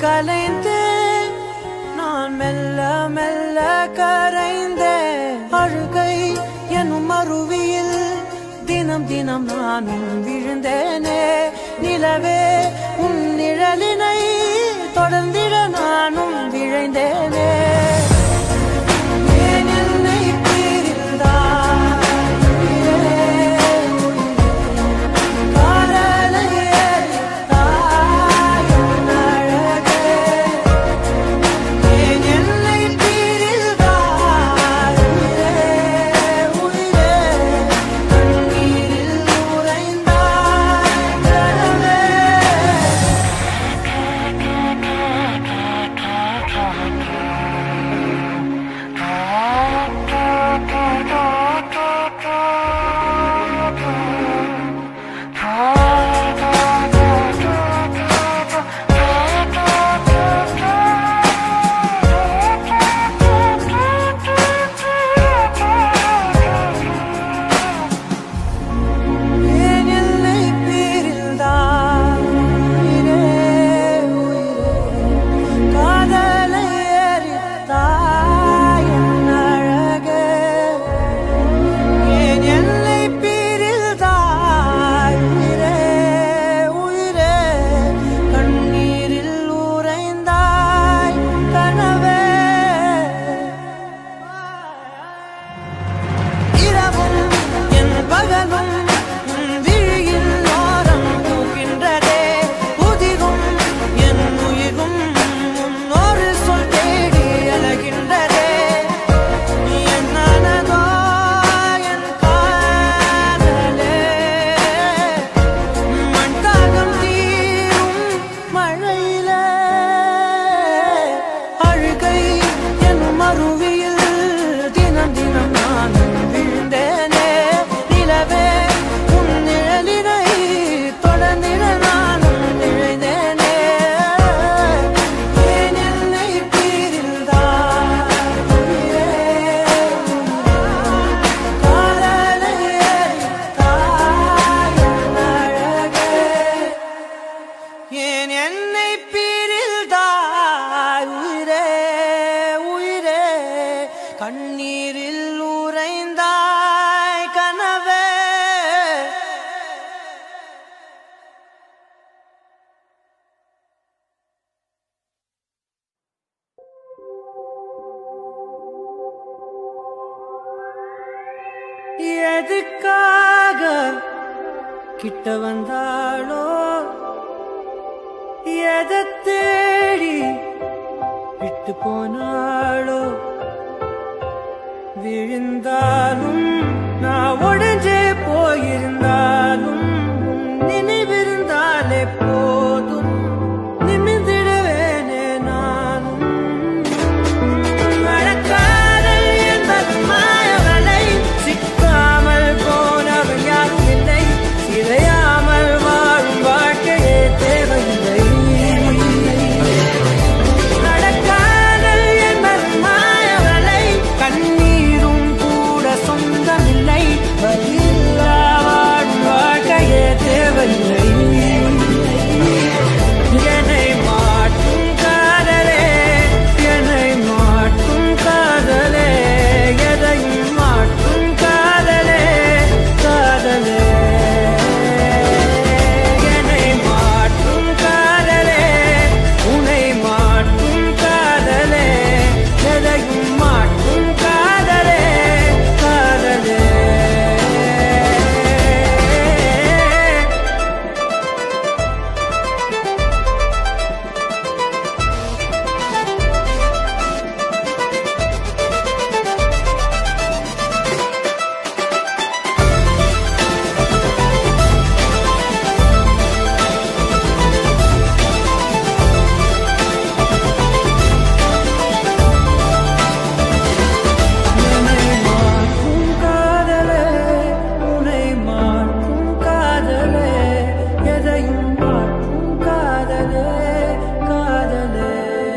கலைந்தேன் நான் மெல்ல மெல்ல கரைந்தேன் அழுகை எனும் அருவியில் தினம் தினம் நானும் விழுந்தேனே நிலவே உன் நிழலினை தொடர்ந்திட நானும் விழைந்தேனே ஏன் என்னை பிரிந்தாய்? காதலை எரித்தாய் என் அழகே. ஏன் என்னை பிரிந்தாய்? உயிரே, உயிரே, கண்ணீரில் உறைந்தாய் கனவே. ஏன் என்னை பிரிந்தாய்? உயிரே, உயிரே, காதலை எரித்தாய் என் அழகே. ஏன் என்னை பிரிந்தாய்? உயிரே, உயிரே, கண்ணீரில் உறைந்தாய் கனவே இரவும் என் பகலும் உன் விழியில் ஓரம் பூக்கின்றதே உதிரும் என் உயிரும் உன்னொரு சொல் தேடி அழகின்றதே என்னனதோ என் காதலே மண் தாகம் தீரும் மழையிலே அழுகை எனும் அருவியில் தினம் தினம் நானும் விழுந்தேனே நிலவே உன் நிழலினை தொடர்ந்திட நானும் நிழைந்தேனே ஏன் என்னை பிரிந்தாய்? உயிரே, காதலை எரித்தாய் என் அழகே. ஏன் என்னை பிரிந்தாய் உயிரே உயிரே கண்ணீரில் உறைந்தாய் கனவே எதுக்காக கிட்ட வந்தாளோ எதை தேடி விட்டு போனாளோ விழுந்தாலும் நான் உடஞ்சே போயிருந்தாலும் உன் நினைவிருந்தாலே போதும் நிமிர்ந்திடுவேனே நானும் மழக்காதல் என்பது மாயவலை சிக்காமல் போனவன் யாரும் இல்லை சிதையாமல் வாழும் வாழ்க்கையே தேவையில்லை நடக்காதல் என்பது மாயவலை கண்ணீரும் கூட சொந்தமில்லை வலியில்லா வாழும் வாழ்க்கையே தேவையில்லை என்னை மாட்டும் காதலே என்னை மாட்டும் காதலே எதையும் மாட்டும் காதலே காதலே என்னை மாட்டும் காதலே உன்னை மாட்டும் காதலே எதையும் மாட்டும் காதலே காதலே என்னை மாற்றும் காதலே உன்னை மாற்றும் காதலே எதையும் மாற்றும் காதலே காதலே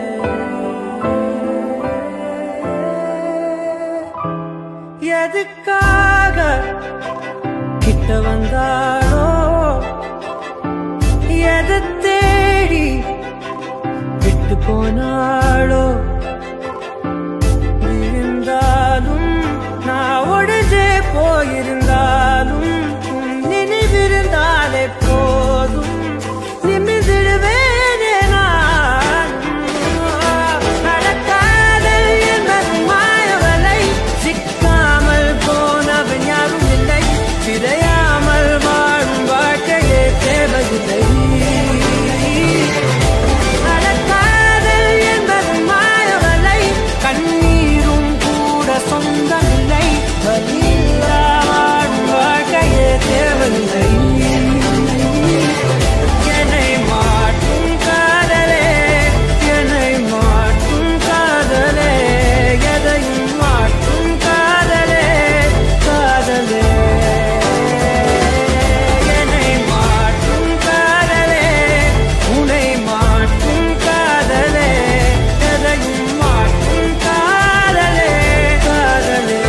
எதுக்காக கிட்ட வந்தாளோ எதை தேடி விட்டு போனாளோ விழுந்தாலும் நான் ஒடிஞ்சே போயிருந்தாலும் உன் நினைவிருந்தாலே போதும் நிமிர்ந்திடுவேனே நான் நடக்காதல் என்பது மாயவலை சிக்காமல் போனவன் யாரும் இல்லை சிதையாமல் வாழும் வாழ்க்கையே தேவையில்லை நடக்காதல் என்பது மாயவலை கண்ணீரும் கூட சொந்தமில்லை வலியில்லா வாழும் வாழ்க்கையே தேவையில்லை என்னை மாற்றும் காதலே என்னை மாற்றும் காதலே எதையும் மாற்றும் காதலே காதலே என்னை மாற்றும் காதலே உன்னை மாற்றும் காதலே எதையும் மாற்றும் காதலே காதலே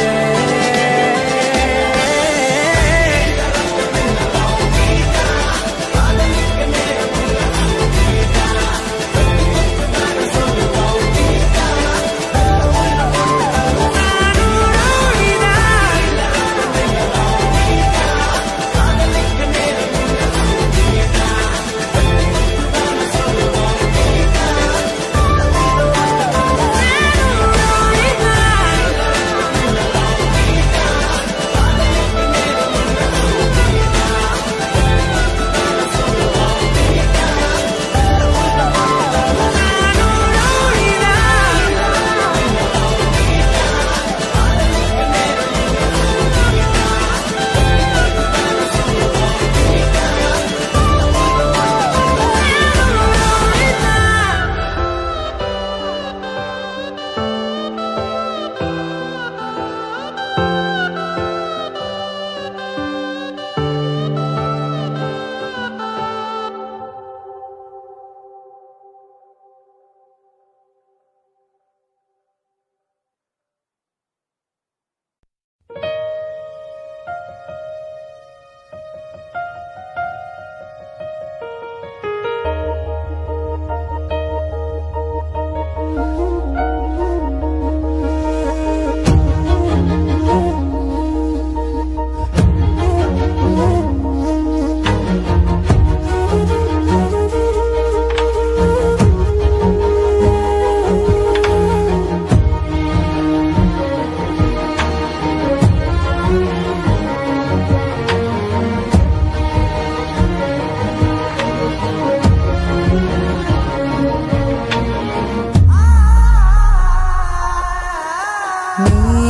நீ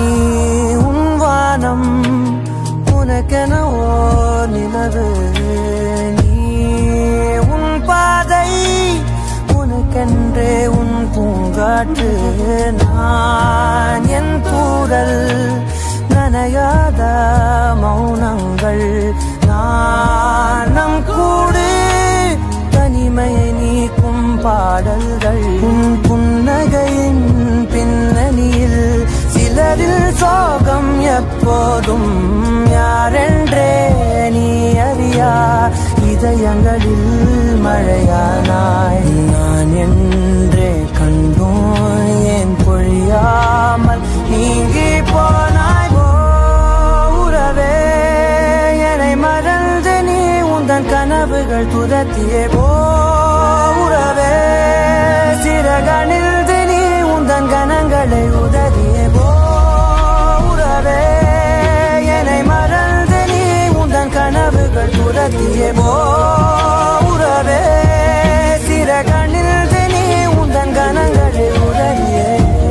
உன் வானம் உனக்கென ஓர் நிலவு நீ உன் பாதை உனக்கென்றே உன் பூங்காற்று நான் என் கூறல் நனையாத மௌனங்கள் நாணம் கூடு தனிமையை நீக்கும் பாடல்கள் உன் புன்னகையின் பின்னணியில் சிலரில் சோகம் எப்போதும் யாரென்றே நீ அறியா இதயங்களில் மழையானாய் நான் என்றே கண்டோம் ஏன் பொழியாமல் நீங்கி போனாய் ஓ உறவே என்னை மறந்து நீ உந்தன் கனவுகள் துரத்தியே போ உறவே சிறகணில் நீ உந்தன் கணங்களை உதறியே போ உறவே என்னை மறந்து நீ உந்தன் கனவுகள் துரத்தியே போ உறவே சிறகணில் நீ உந்தன் கணங்களை உதறியே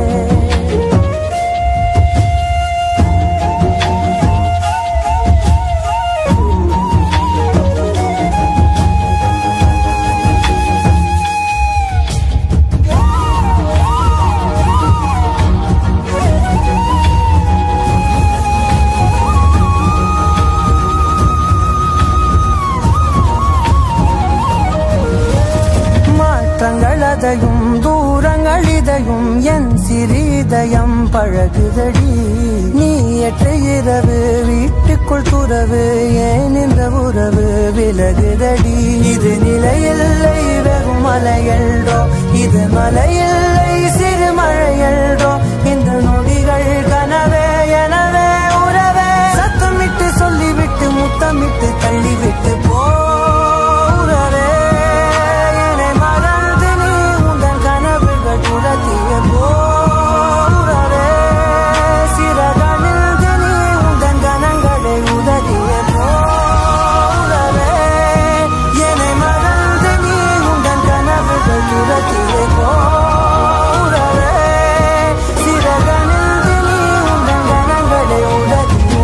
மாற்றங்கள் அதையும் தூரங்கள் இதையும் என் சிறிதயம் பழகுதடி நீ ஏற்ற இரவு வீட்டுக்குள் துறவு ஏன் இந்த உறவு விலகுதடி இது நிலையில்லை வெறும் மலையல்டோ இது மலையில்லை சிறு மழையல்றோ இந்த நொடிகள் கனவே எனவே உறவே சத்தமிட்டு சொல்லிவிட்டு முத்தமிட்டு தள்ளிவிட்டு போ உறவே என்னை மறந்து நீ உந்தன் கனவுகள் துரத்திய போ உறவே சிறகணிந்து நீ உந்தன் கனங்களை உதறிய போ உறவே என்னை மறந்து நீ உந்தன் கனவுகள் துரத்திய போ உறவே சிறகணிந்து நீ உந்தன் கனங்களை உதறிய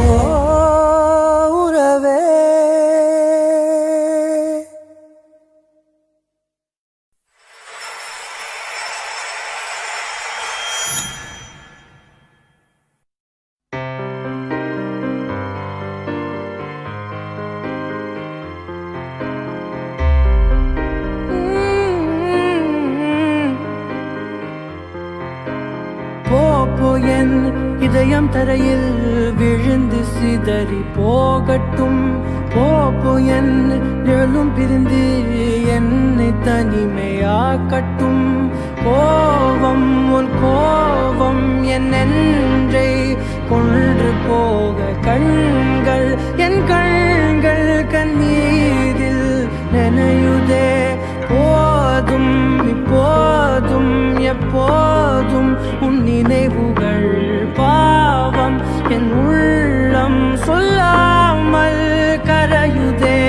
உறவே போ போ என் இதயம் தரையில் விழுந்து சிதறி போகட்டும் போ போ என் நிழலும் பிரிந்து என்னை தனிமையாக்கட்டும் கோவம் உன் கோவம் என் நெஞ்சை கொன்று போக கண்கள் என் கண்கள் கண்ணீரில் நினையுதே போதும் இப்போதும் எப்போதும் உன் நினைவுகள் பாவம் என் உள்ளம் சொல்லாமல் கரையுதே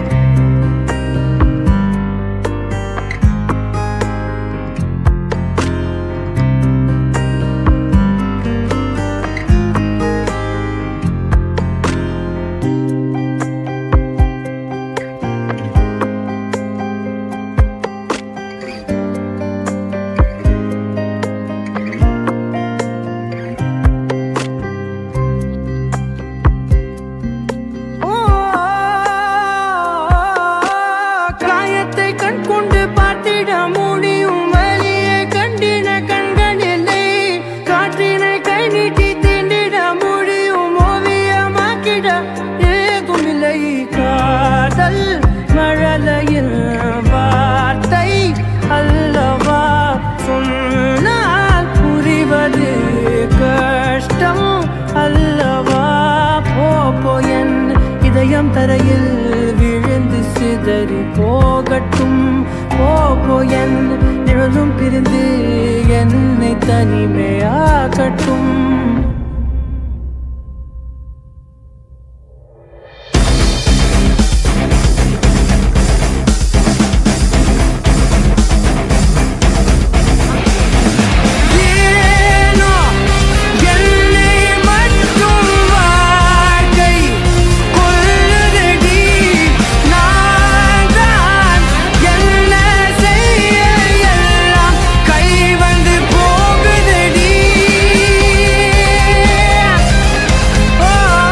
ஓ, காயத்தை கண் கொண்டு பார்த்திட முடியும் வலியை கண்டின கண்கள் இல்லை காற்றினை கை நீட்டி தீண்டிட முடியும் ஓவியமாக்கிட ஏதும் இல்லை காதல் மழலையில் வார்த்தை அல்லவா சொன்னால் புரிவது கஷ்டம் அல்லவா போ போ என் இதயம் தரையில் விழுந்து சிதறி போகட்டும் போ போ என் நிழலும் பிரிந்து என்னை தனிமையாகட்டும் ஏனோ என்னை மட்டும் வாழ்க்கை கொல்லுதடி நான் தான் என்ன செய்ய எல்லாம் கை வந்து போகுதடி ஓ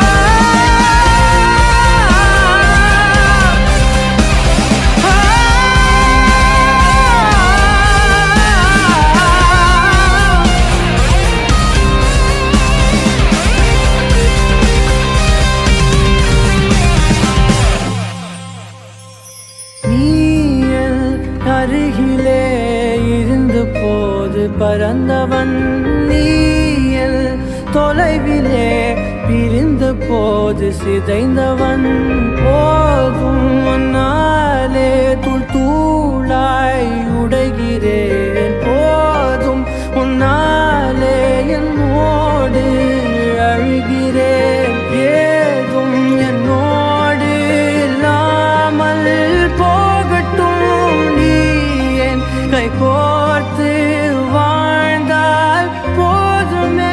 நீயல் அருகிலே இருந்த போது பறந்தவன் நீயல் தொலைவிலே பிரிந்த போது சிதைந்தவன் போதும் உன்னாலே தூள் தூளாய் உடைகிறேன் போதும் உன்னாலே என்னோடு அழுகிறேன் ஏதும் என்னோடு இல்லாமல் போகட்டும் நீ என் கை கோர்த்து வாழ்ந்தால் போதுமே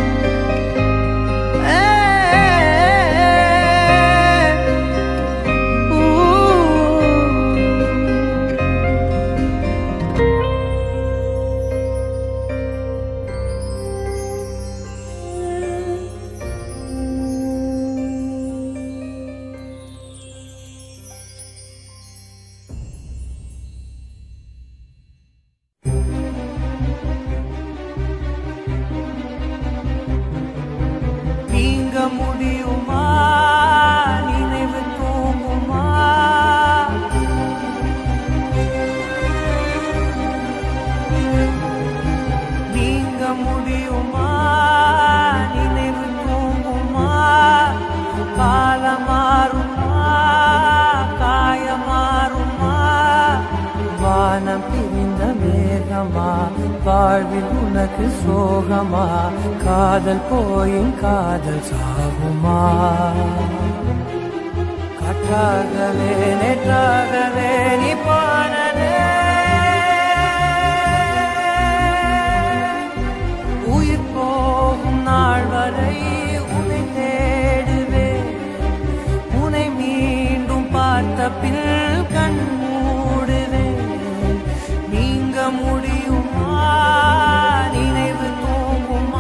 ஏ வாழ்வில் உனக்கு சோகமா காதல் போயும் காதல் சாகுமா காற்றாகவே நேற்றாகவே நீ போனதே உயிர் போகும் நாள் வரை உன்னை தேடுவேன் உன்னை மீண்டும் பார்த்த பின் கண் மூடுவேன் நீங்க முடியுமா நினைவு தூங்குமா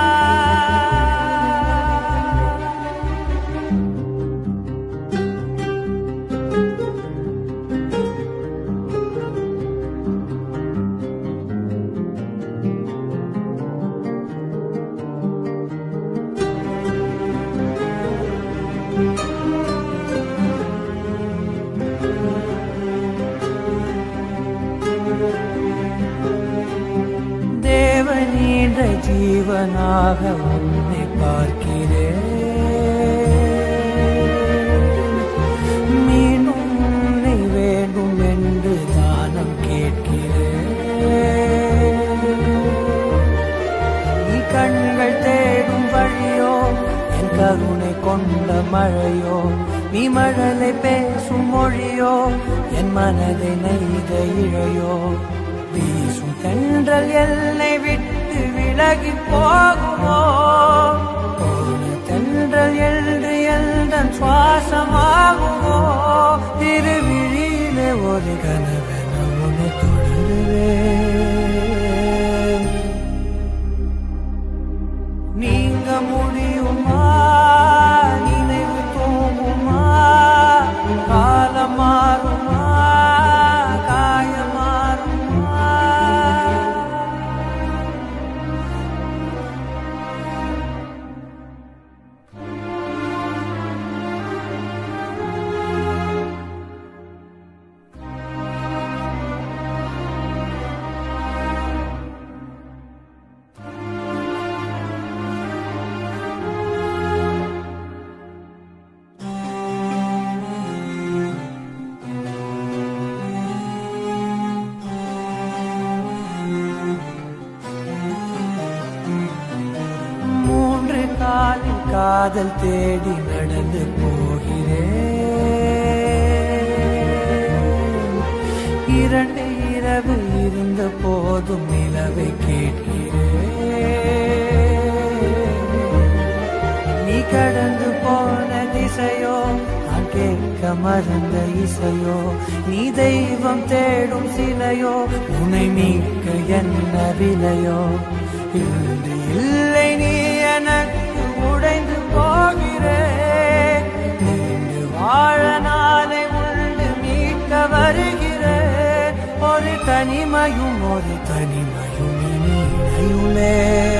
தேவனீன்ற ஜீவனாக உன்னை பார்க்கிறேன் மீண்டும் உன்னை வேண்டும் என்று தானம் கேட்கிறேன் நீ கண்கள் தேடும் வழியோ என் கருணை கொண்ட மழையோ நீ மழலை பேசும் மொழியோ என் மனதை நெய்த இழையோ வீசும் தென்றல் என்னை விட்டு விலகி போகுமோ போன தென்றல் என்று எந்தன் சுவாசமாகுமோ திருவிழியிலே ஒரு கனவென உன்னை தொடருவேன் நீங்க முடியுமா நினைவு தூங்குமா காலம் மாறுமா காயம் மாறுமா மூன்று காலில் காதல் தேடி நடந்து போகிறேன் இரண்டு இரவு இருந்த போதும் நிலவை கேட்கிறேன் நீ கடந்து போன திசையோ நான் கேட்க மறந்த இசையோ நீ தெய்வம் தேடும் சிலையோ உன்னை மீட்க என்ன விலையோ இன்று இல்லை நீ எனக்கு உடைந்து போகிறேன் நீண்டு வாழ நாளை உண்டு மீட்க வருகிறேன் ஒரு தனிமையும் ஒரு தனிமையும் இனி இணையுமே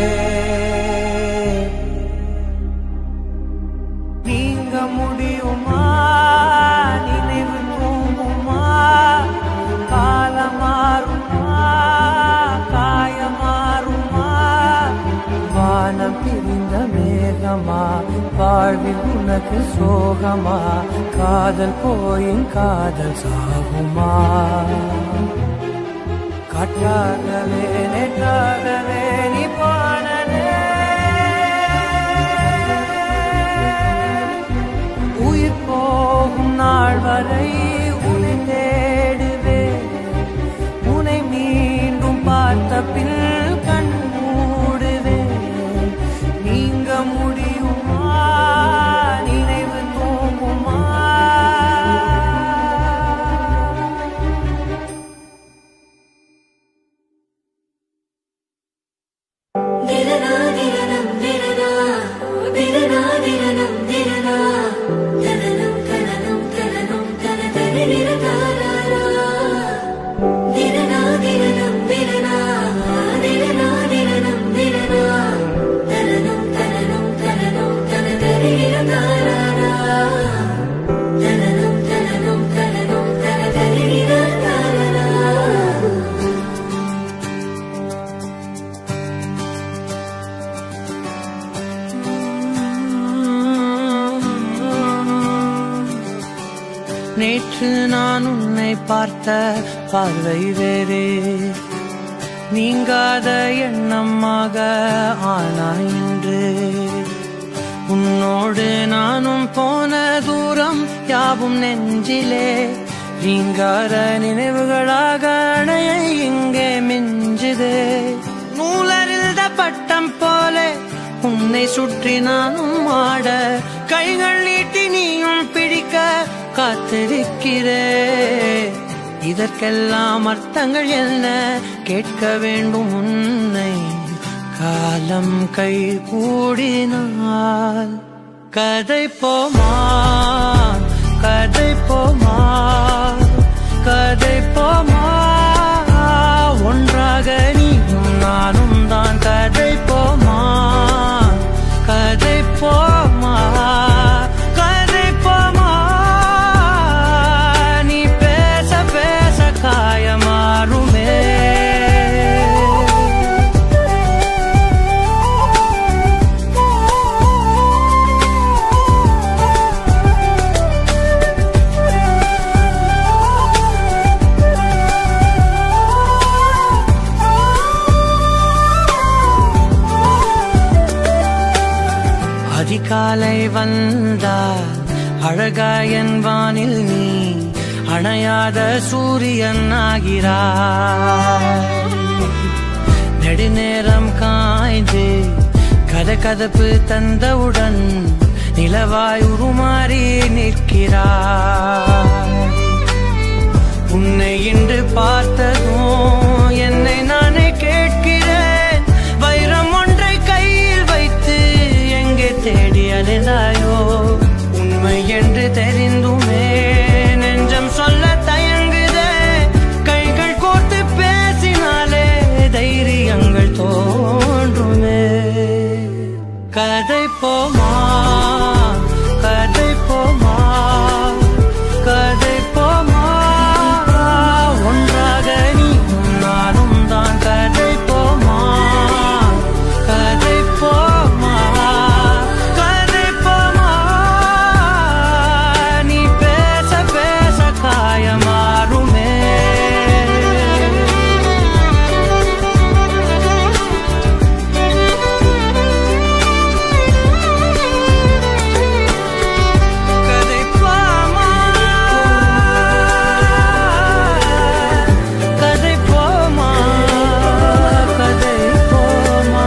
நீங்க முடியுமா நினைவு தூங்குமா காலம் மாறுமா காயம் மாறுமா வானம் பிரிந்த மேகமா வாழ்வில் உனக்கு சோகமா காதல் போயும் காதல் சாகுமா காற்றாகவே நேற்றாகவே நீ போனதே உயிர் போகும் நாள் வரை உன்னை தேடுவேன் உன்னை மீண்டும் பார்த்த பின் கண் மூடுவேன் நீங்க முடியுமா நினைவு தூங்குமா திரனா திரனம் திரனா திரனா திரனம் திரனா தனனம் தனனம் தனனம் தன தரிரதாரா திரனா திரனம் திரனா திரனா திரனம் திரனா தனனம் தனனம் தனனம் தன தரிரதாரா தனனம் தனனம் தனனம் தன தரிரதாரா நேற்று நான் உன்னை பார்த்த பார்வை வேறே நீங்காத எண்ணமாக ஆனாய் இன்று உன்னோடு நானும் போன தூரம் யாவும் நெஞ்சிலே ரீங்கார நினைவுகளாக அணைய இங்கே மிஞ்சுதே நூலறிந்த பட்டம் போல உன்னை சுற்றி நானும் ஆட கைகள் நீட்டி நீயும் பிடிக்க காத்திருக்கிறே இதற்கெல்லாம் அர்த்தங்கள் என்ன கேட்க வேண்டும் உன்னை காலம் கை கூடினால் கதை போமா கதை போமா கதை போமா ஒன்றாக நீயும் நானும் தான் கதை போமா கதை போமா கதை போமா நீ பேச பேச காயமாறுமே அதிகாலை வந்தால் அழகாயன் வானில் நீ அணையாத சூரியன் ஆகிறாய் நெடுநேரம் காய்ந்து கதகதப்பு தந்தவுடன் நிலவாய் உருமாறி நிற்கிறாய் உன்னை இன்று பார்த்ததும் என்னை நானே கேட்கிறேன் வைரம் ஒன்றை கையில் வைத்து எங்கே தேடி அலைந்தாயோ உண்மை என்று தெரிந்துமே நெஞ்சம் சொல்ல தயங்குதே கைகள் கோர்த்து பேசினாலே தைரியங்கள் தோன்றுமே கதை போமா கதை போமா கதை போமா ஒன்றாக நீயும் நானும் தான் கதை போமா கதை போமா கதை போமா நீ பேச பேச காயமாறுமே கதை போமா கதை போமா கதை போமா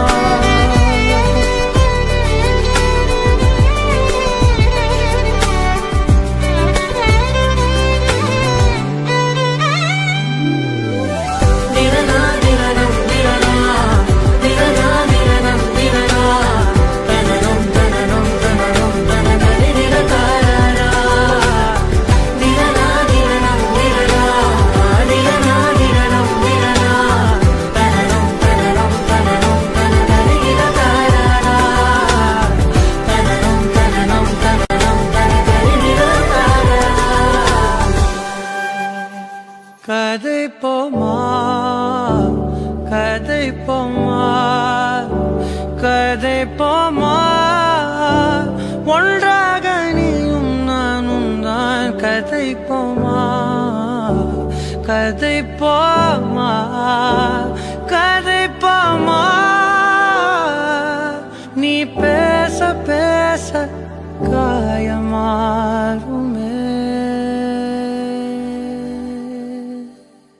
திரனா திரனம் திரனா திரனா திரனம் திரனா தனனம் தனனம் தனனம் தனகரி திரகாரா திரனா திரனம் திரனா திரனா திரனம் திரனா தனனம் தனனம் தனனம் தனகரி திரகாரா தனனம் தனனம் தனனம் தனகரி திரகாரா கதை போமா கதை போமா கதை போமா ஒன்றாக நீயும் நானும் தான் கதை போமா கதை போமா கதை போமா நீ பேச பேச காயமாறுமே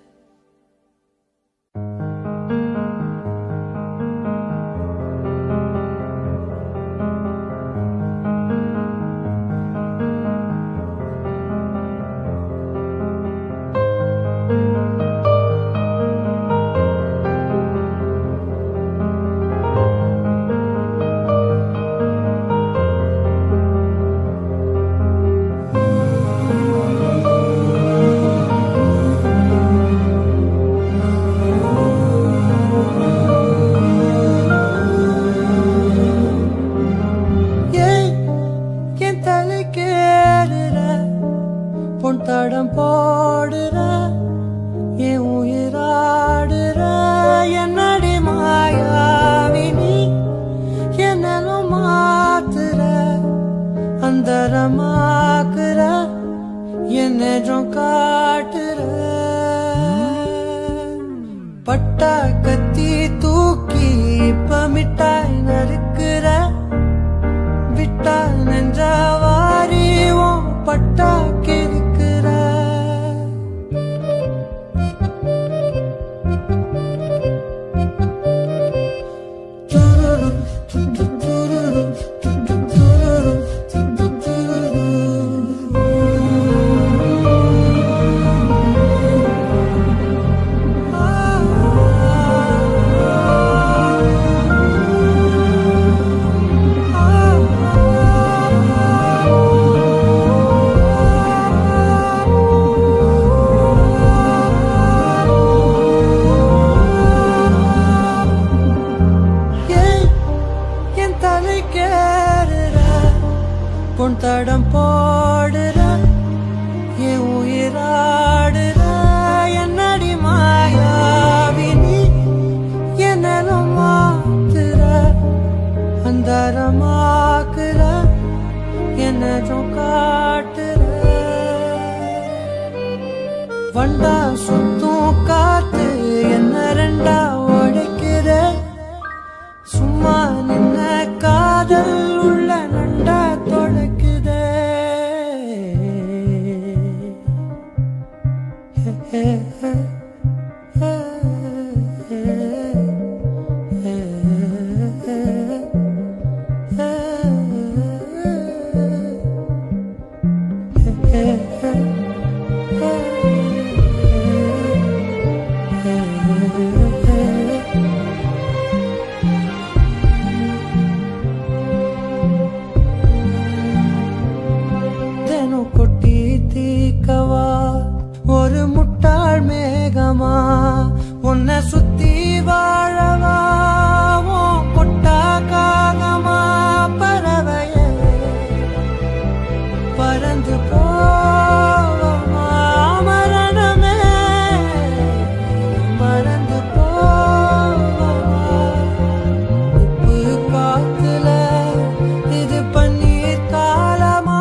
ஏன் என் தலை கேடுற பொன் தடம் போடுற என் உயிராடுற என்னடி மாயாவினி என்னலும் மாத்துற அந்தரமாக்குற என்னென்றும் காட்டுற பட்டா கத்தி தூக்கி இப்ப மிட்டாய் நறுக்குற விட்டா நெஞ்ச வாரி உன் பட்டா கிறுக்குற ஏன் என் தலை கேடுற பொன் தடம் போடுற என் உயிராடுற என்னடி மாயாவினி என்னலும் மாத்துற அந்தரமாக்குற என்னதும் காட்டுற வண்டா சுத்தும் காத்து என்ன ரெண்டா உடைக்கிற சும்மா நின்ன காதல் உள்ள நண்டா தொடக்குதே தினம் கொட்டி தீக்கவா ஒரு முட்டாள் மேகமா உன்னை சுத்தி வாழவா உன் கொட்டா காகமா பறவையே பறந்து போவமா மரணமே மறந்து போவமா உப்பு காத்துல இது பன்னீர் காலமா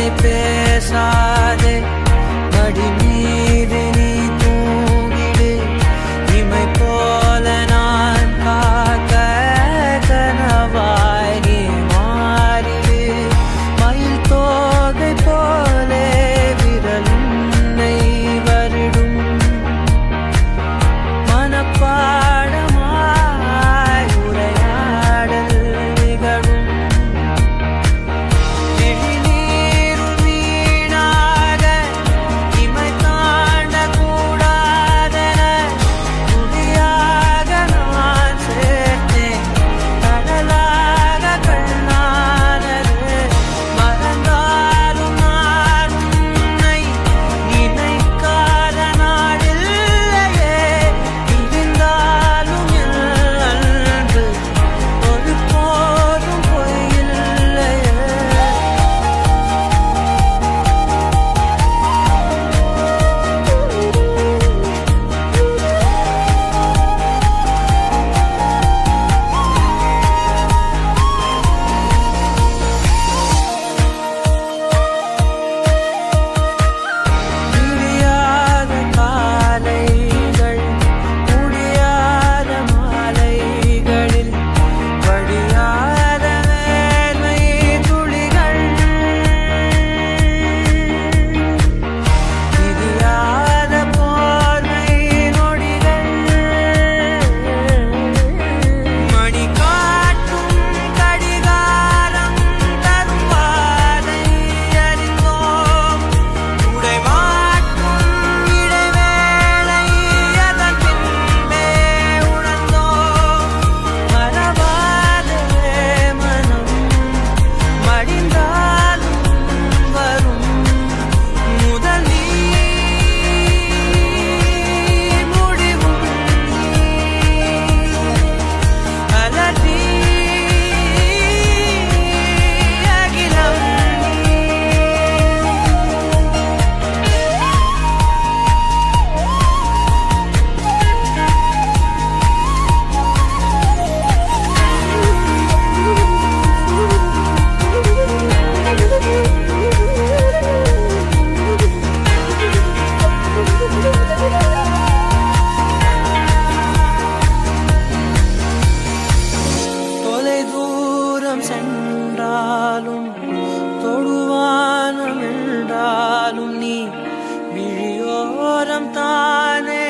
வார்த்தை பேசாதே மடி மீது நீ தூங்கிடு இமை போல நான் காக்க கனவாய் நீ மாறிடு மயில் தோகை போலே விரல் உன்னை வருடும் மனப்பாடமாய் உரையாடல் நிகழும் கிழிநீரும் வீணாக இமை தாண்டக் கூடாதென துளியாக நான் சேர்த்தேன். கடலாக கண்ணானது மறந்தாலும் நான் உன்னை நினைக்காத நாளில்லையே இருந்தாலும் என் அன்பு ஒரு போதும் பொய்யில்லையே முடியாத காலைகள் முடியாத மாலைகளில் வடியாத வேர்வை துளிகள் விரியாத போர்வை நொடிகள் மணி காட்டும் கடிகாரம் தரும் வாதை அறிந்தோம் உடை மாட்டும் இடைவேளை அதன் பின்பே உணர்ந்தோம் மறவாதே மனம் மடிந்தாலும் வரும் முதல் நீ முடிவும் அலறி அகிலம் தொலை தூரம் சென்றாலும் தொடுவானம் என்றாலும் நீ விழியோரம் தானே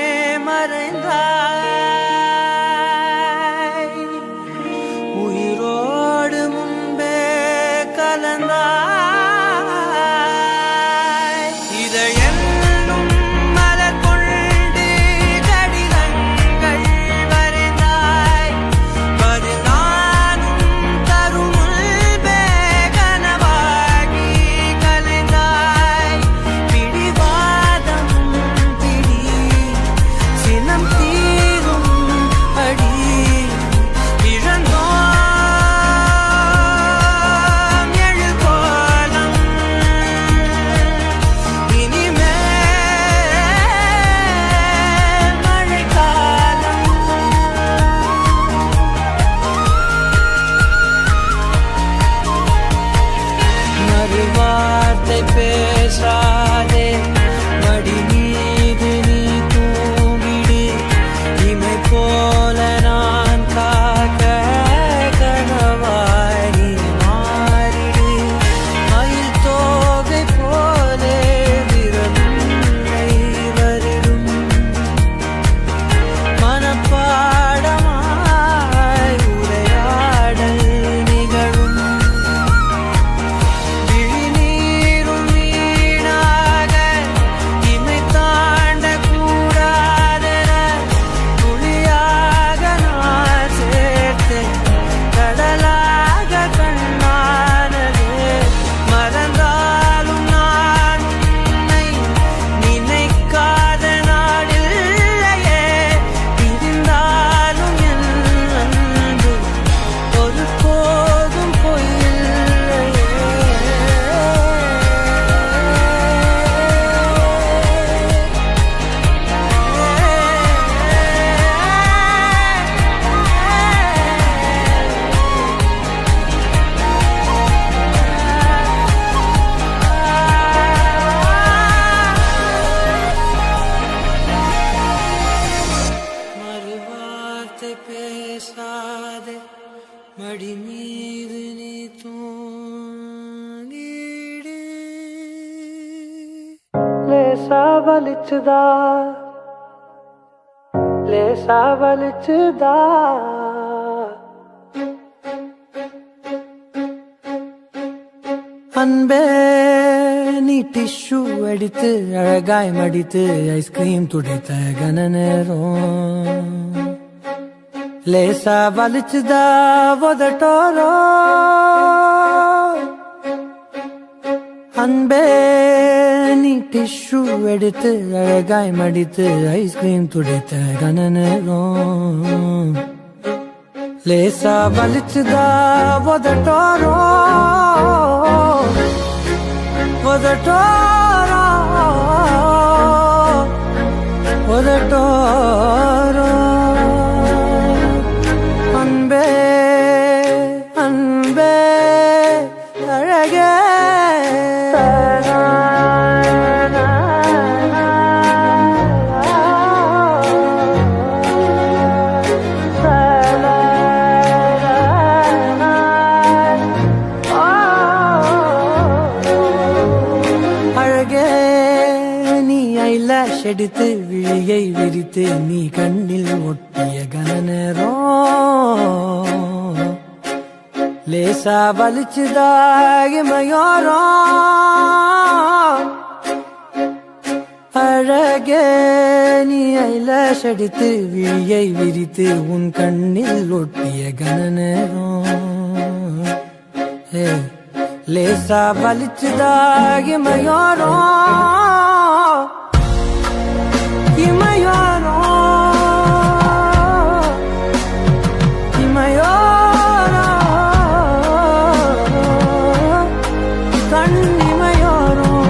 மறைந்தாய் உயிரோடு முன்பே கலந்தாய் இதழெல்லும் மலர் கொண்டு கடிதங்கள் வரைந்தாய் பதில் நானும் தரும் முன்பே கனவாகி கலைந்தாய் பிடிவாதம் பிடி சினம் தீரும் அடி இழந்தோம் எழில் கோலம் இனிமேல் மழைக்காலம் மறுவார்த்தை பேசாதே மடி மீது நீ தூங்கிடு இமை போல நான் காக்க கனவாய் நீ மாறிடு மயில் தோகை போலே விரலுன்னை வருடும் மனப்பாடமாய் உரையாடல் நிகழும் விழிநீரும் நீ லேசா வலிச்சுதா லேசா வலிச்சுதா அன்பே நீ டிஷ்யூ அடித்து அழகாய் மடித்து ஐஸ்கிரீம் துடைத்த கன நேரம் லேசா வலிச்சுதா உதட்டோரோ அன்பே நீ டிஷ்யூ எடுத்து அழகாய் மடித்து ஐஸ்கிரீம் துடைத்த கன நேரம் லேசா வலிச்சுதா உதட்டோரோ உதட்டோரோ உதட்டோரோ அன்பே அன்பே அழகே அழகே நீ ஐலாஷ் எடுத்து விழியை விரித்து நீ கண்ணில் ஒட்டிய கன நேரம் லேசா வலிச்சுதாகி மயோரம் அழகே நீ ஐலாஷ் அடித்து விழியை விரித்து உன் கண்ணில் ஒட்டிய கன நேரம் ஏ, லேசா வலிச்சுதாகி மயோரம் இமையோரம் இமையோரம் கண்ணிமையோரம்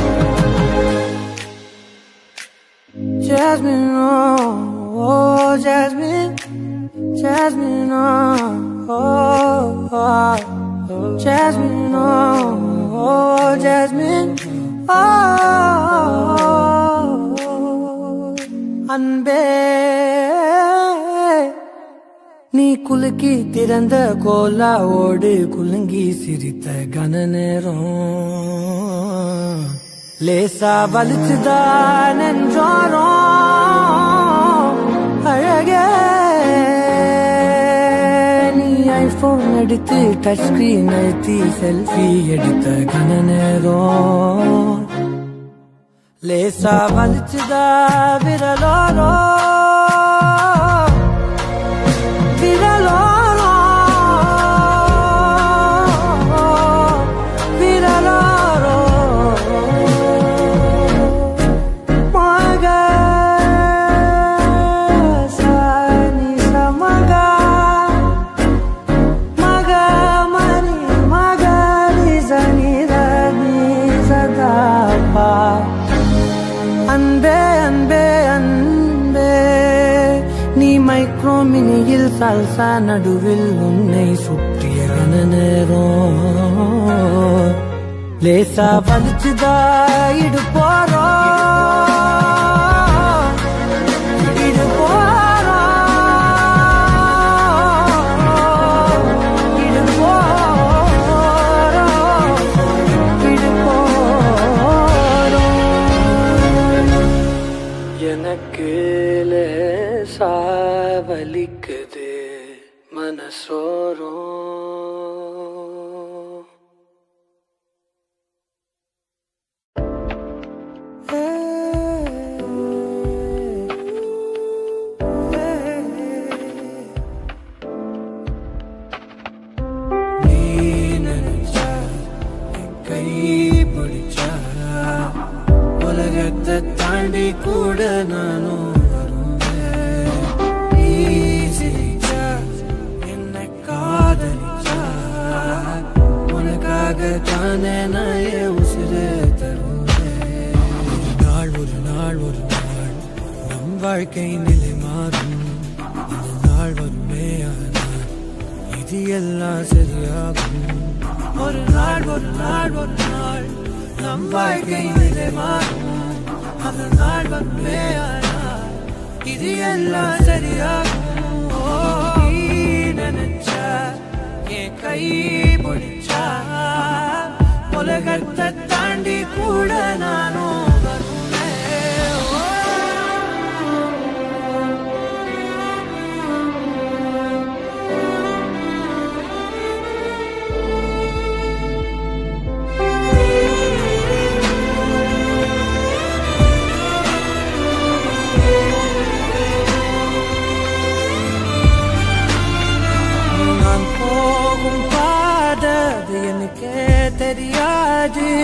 Jasmine, oh, oh, Jasmine, Jasmine, oh, oh, oh, Jasmine, oh, oh, Jasmine, oh, அன்பே நீ குலுக்கி திறந்த கோலாவோடு குலுங்கி சிரித்த கன நேரம் லேசா வலிச்சுதான் நெஞ்சோரம் அழகே நீ ஐபோன் எடுத்து டச் ஸ்கிரீன் அழுத்தி செல்ஃபி எடுத்த கன நேரம் லேசா வலிச்சுதா விரலோரோ விரலோரோ விரலோரோ மக சானி சமக மக மணி மக நிசனி ரனி சதாபா அன்பே அன்பே அன்பே நீ மைக்ரோ மினியில் சல்சா நடுவில் உன்னை சுற்றிய கன நேரம் லேசா வலிச்சுதா இடு போறோம் இடு போறோம் இடு போறோம் இடு போறோம் எனக்கு லேசா வலிக்குது மனசோரம் நீ நினைச்சா என் கை பிடிச்சா உலகத்தை தாண்டி கூட நானும் வருவேன் நீ சிரிச்சா என்னை காதலிச்சா உனக்காக தானே நான் என் உசிரே தருவேன் ஒரு நாள் ஒரு நாள் ஒரு நாள் நம் வாழ்க்கை நிலை மாறும் அந்த நாள் வருமே ஆனால் இது எல்லாம் சரியாகும் ஒரு நாள் ஒரு நாள் ஒரு நாள் நம் வாழ்க்கை நிலை மாறும் அந்த நாள் வருமே ஆனால் இது எல்லாம் சரியாகும் ஓ, நீ நினைச்சா என் கை பிடிச்சா உலகத்தை தாண்டி கூட நானும் வருவேன்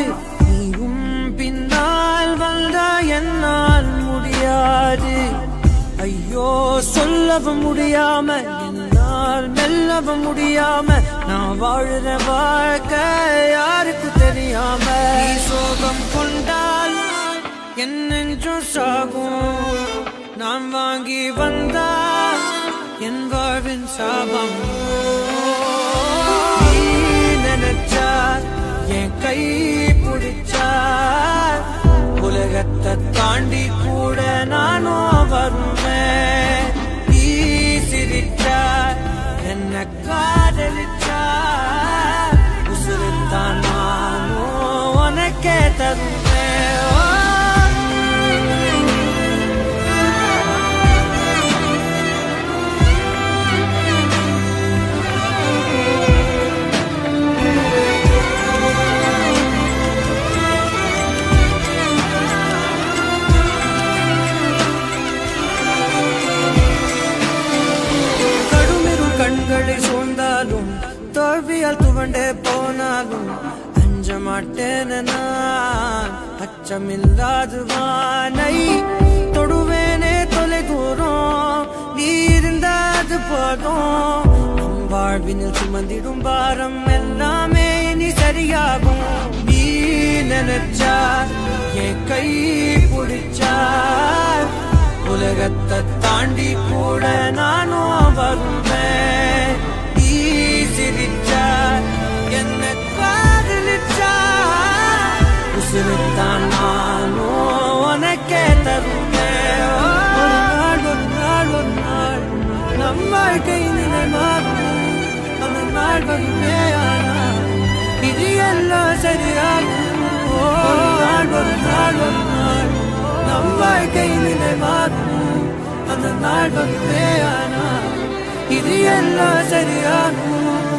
நீயும் பின்னால் வந்த என்னால் முடியாது ஐயோ சொல்லவும் முடியாம என்னால் மெல்லவும் முடியாம நான் வாழுற வாழ்க்கை யாருக்கு தெரியாம நீ சோகம் கொண்டால் என் நெஞ்சும் சாகும் நான் வாங்கி வந்தா என் வாழ்வின் சாபம் நீ நினைச்சா என் கை பிடிச்சா உலகத்தை தாண்டி கூட நானும் வருவேன் நீ சிரிச்சா என்ன காதலிச்சா உசுருத்தான் நானும் உனக்கே தருவேன் ஓ. கடுமிரும் கண்களை சூழ்ந்தாலும் தோல்வியால் துவண்டே போனாலும் அஞ்ச மாட்டேன் நான் அச்சமில்லாது வானை தொடுவேனே தொலை தூரம் நீ இருந்தாது போதும் நம் வாழ்வினில் சுமந்திடும் பாரம் எல்லாமே இனி சரியாகும் நீ நினைச்சா என் கை பிடிச்சா உலகத்தை தாண்டி கூட நானும் வருவேன் நீ சிரிச்சா என்ன காதலிச்சா உசுருத்தான் நானும் உனக்கே தருவேன் ஒரு நாள் ஒரு நாள் ஒரு நாள் நம் வாழ்க்கை நிலை மாறும் அந்த நாள் வருமே ஆனால் இது எல்லாம் சரியாகும் ஒரு நாள் ஒரு நாள் ஒரு நாள் நம் வாழ்க்கை நிலை மாறும் அந்த நாள் வருமே ஆனால் இது எல்லாம் சரியாகும்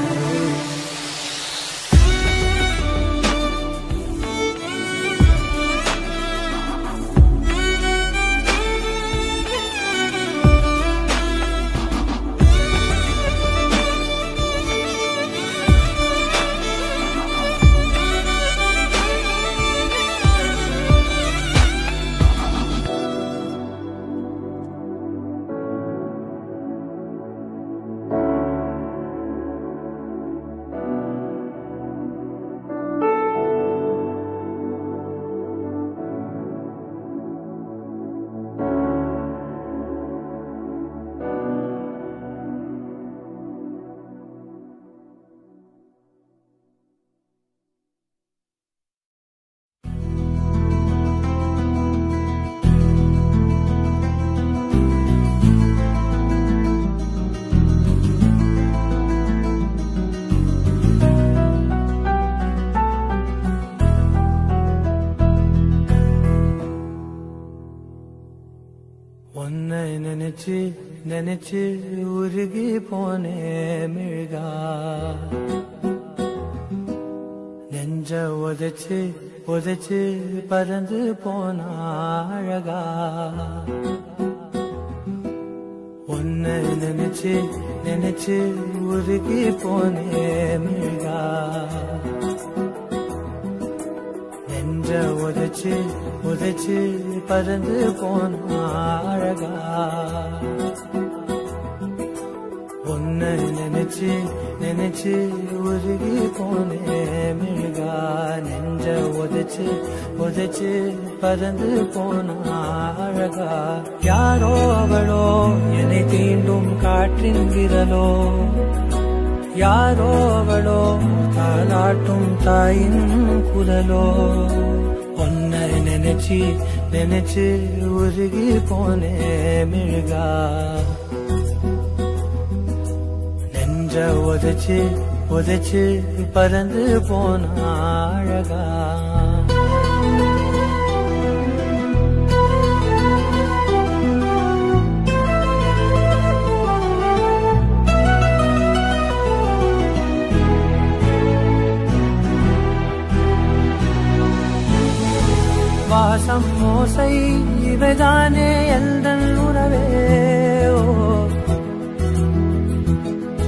உன்னை நினைச்சு நினைச்சு உருகி போனே மிழ்கா நெஞ்ச உதைச்சு உதைச்சு பறந்து போனா அழகா உன்னை நினைச்சு நினைச்சு உருகி போனே மிழ்கா நெஞ்ச உதைச்சு உதைச்சு பறந்து போன அழகா உன்னை நினைச்சு நினைச்சு உருகி போனே மிழ்கா நெஞ்ச உதைச்சு உதைச்சு பறந்து போன அழகா யாரோ அவளோ என்னை தீண்டும் காற்றின் விரலோ யாரோ அவளோ தாலாட்டும் தாயின் குரலோ உன்னை நினைச்சு நினைச்சு உருகி போனே மிழ்கா நெஞ்ச உதைச்சு உதைச்சு பறந்து போன அழகா வாசம் மோசை இவைதானே எந்தன் உறவே ஓ.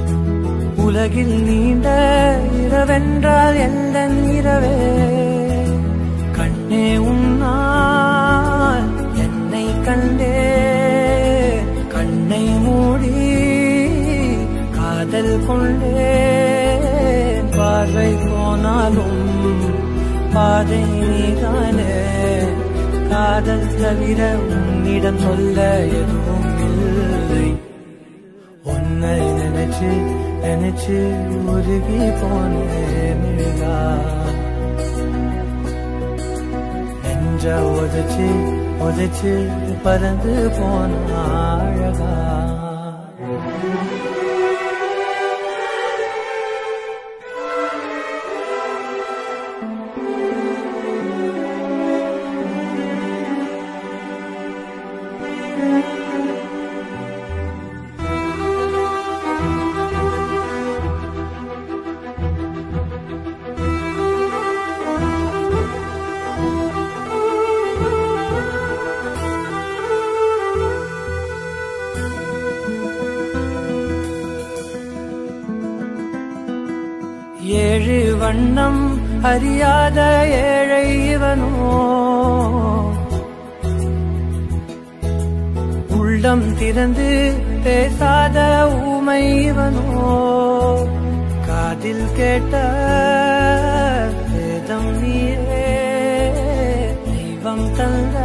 உலகில் நீண்ட இரவென்றால் எந்தன் இரவே பாதை நீதானே காதல் தவிர உன்னிடம் சொல்ல எதுவும் இல்லை உன்னை நினைச்சு நினைச்சு உருகி போனேன் மிழ்கா நெஞ்ச உதச்சு உதச்சு பறந்து போன அழகா ஏழு வண்ணம் அறியாத ஏழை இவனோ உள்ளம் திறந்து பேசாத ஊமை இவனோ காதில் கேட்ட வேதம் நீயே தெய்வம் தந்த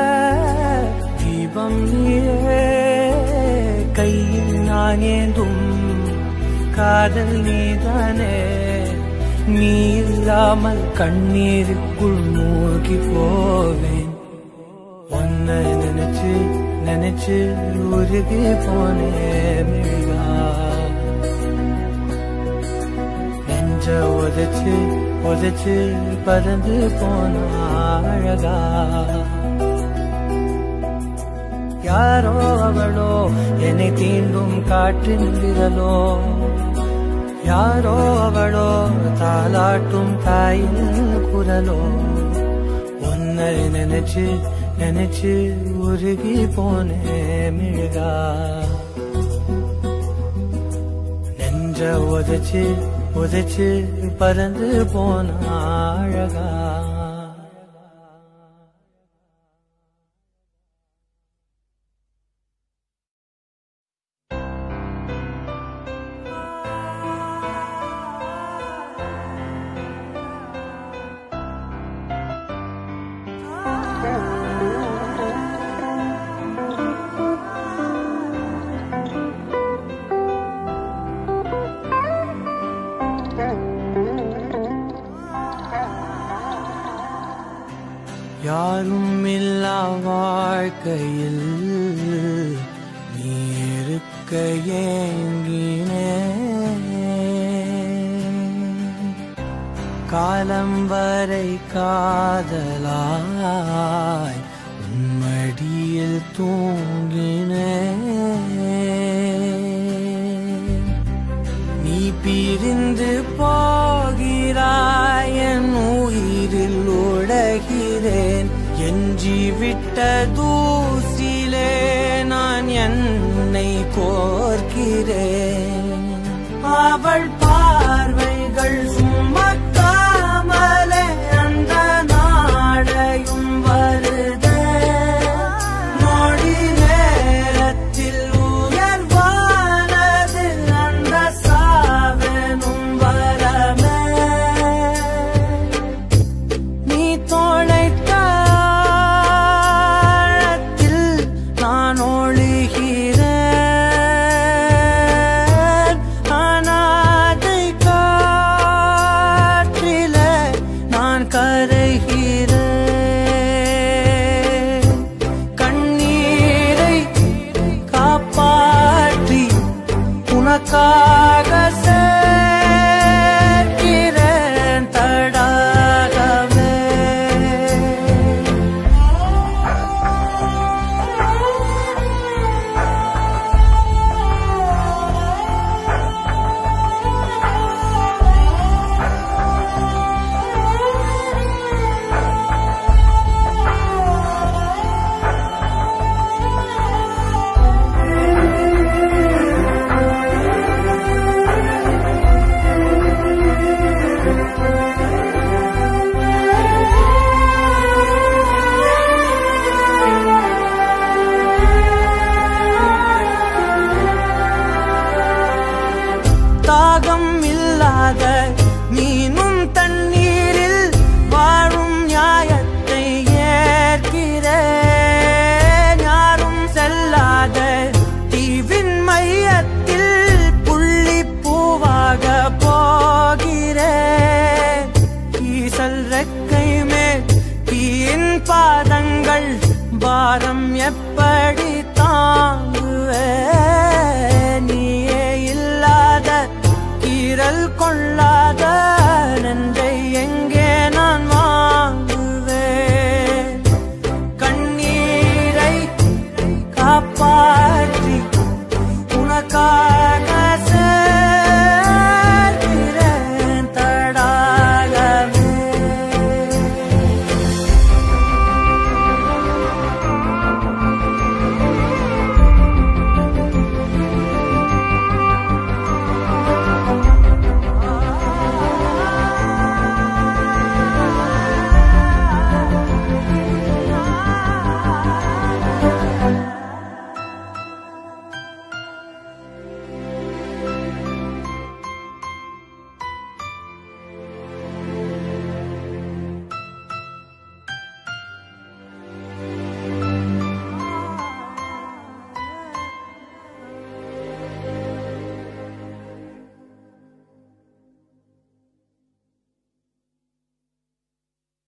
தீபம் நீயே கையில் நான் ஏந்தும் காதல் நீதானே நீ இல்லாமல் கண்ணீருக்குள் மூழ்கி போவேன் உன்னை நினைச்சு நினைச்சு உருகி போனேன் மிழ்கா நெஞ்ச உதைச்சு உதைச்சு பறந்து போன அழகா யாரோ அவளோ என்னை தீண்டும் காற்றின் விரலோ யாரோ அவளோ தாலாட்டும் தாயின் குரலோ உன்னை நினைச்சு நினைச்சு உருகி போனே மிழ்கா நெஞ்ச உதைச்சு உதைச்சு பறந்து போன அழகா யாரும் இல்லா வாழ்க்கையில் நீ இருக்க ஏங்கினேன் காலம் வரை காதலாய் உன்மடியில் தூங்கினேன் நீ பிரிந்து போகிறாய் என் உயிரில் உடைகிறேன் எஞ்சி விட்ட தூசிலே நான் என்னை கோர்க்கிறேன் அவள் பார்வைகள் சுமக்காமலே அந்த நாடையும் வருதே நொடி நேரத்தில் உயர்வானது அந்த சாவனும் வரமே நீ தொலைத்த ஆழத்தில் நான் ஒழுகிறேன் அனாதை காற்றிலே நான் கரைகிறேன் கண்ணீரை காப்பாற்றி உனக்காக சேர்க்கிறேன் தடாகவே பாரம் எப்படி